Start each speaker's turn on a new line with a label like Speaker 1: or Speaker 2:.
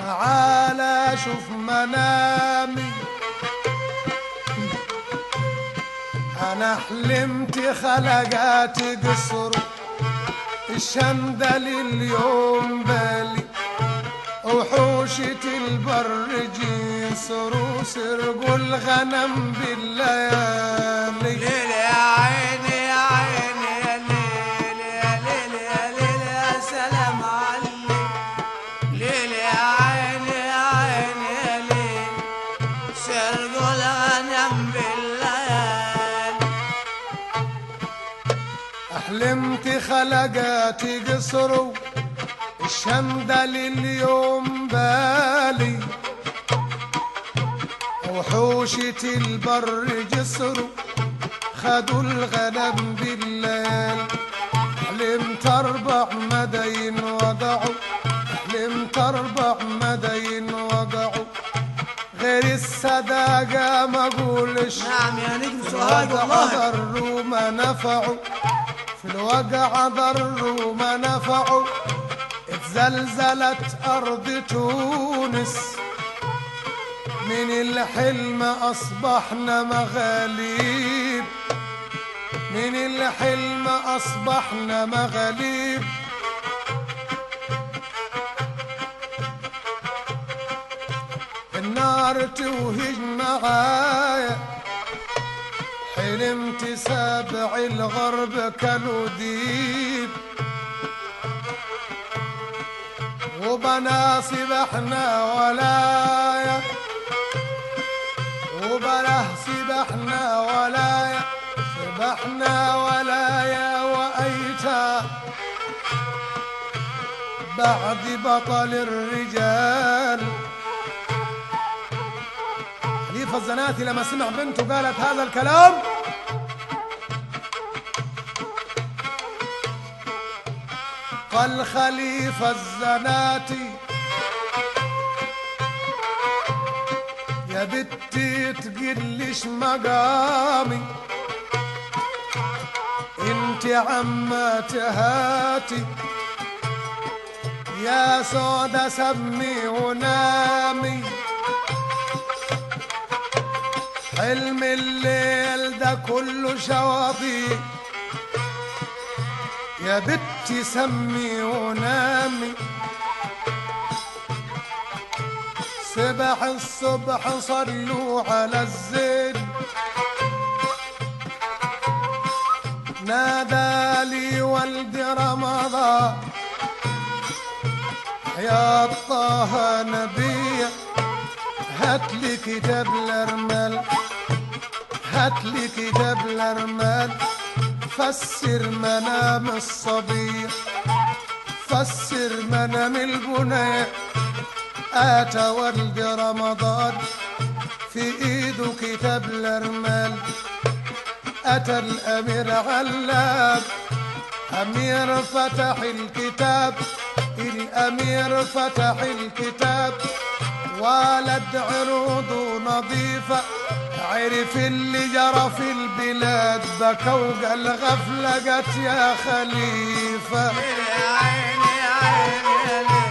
Speaker 1: تعالى شوف منامي انا حلمت خلقات قصر الشندل اليوم بالي وحوشة البر جيسروا سرقوا الغنم بالليالي
Speaker 2: ليل يا عيني يا عيني يا ليل يا ليل يا ليل يا سلام عليك ليل يا عيني يا عيني يا ليل سرقوا الغنم بالليالي
Speaker 1: حلمت خلقاتي قصروا الشندل اليوم بالي وحوشة البر جسروا خدوا الغنم بالليل حلمت اربع مدين وقعوا حلمت اربع مدين وقعوا غير الصداقة ما اقولش
Speaker 2: نعم يا نجم سوهاج
Speaker 1: الوجع
Speaker 2: والله
Speaker 1: ضروا ما نفعوا في الوجع ضروا ما نفعوا اتزلزلت أرض تونس من الحلم أصبحنا مغاليب من الحلم أصبحنا مغاليب النار توهج معايا حلمت سابع الغرب كانوا ديب وبنا سبحنا ولايا وبنا سبحنا ولايا سبحنا ولايا وأيتا بعد بطل الرجال خليفة الزناتي لما سمع بنته قالت هذا الكلام قال خليفة الزناتي يا بنتي تقلش مقامي انت عمة هاتي يا سودة سمي ونامي حلم الليل ده كله شواطي يا بنتي سمي ونامي سبح الصبح صلوا على الزين نادى لي والد رمضان يا طه نبي هات لي كتاب الارمل هات لي كتاب الارمل فسر منام الصبي فسر منام البنية آتى ولد رمضان في ايده كتاب الارمل أتى الأمير علام أمير فتح الكتاب الأمير فتح الكتاب ولد عروضه نظيفة عرف اللي جرى في البلاد بكى وقال غفلة جت يا خليفة
Speaker 2: ليل يا عيني يا عيني يا ليل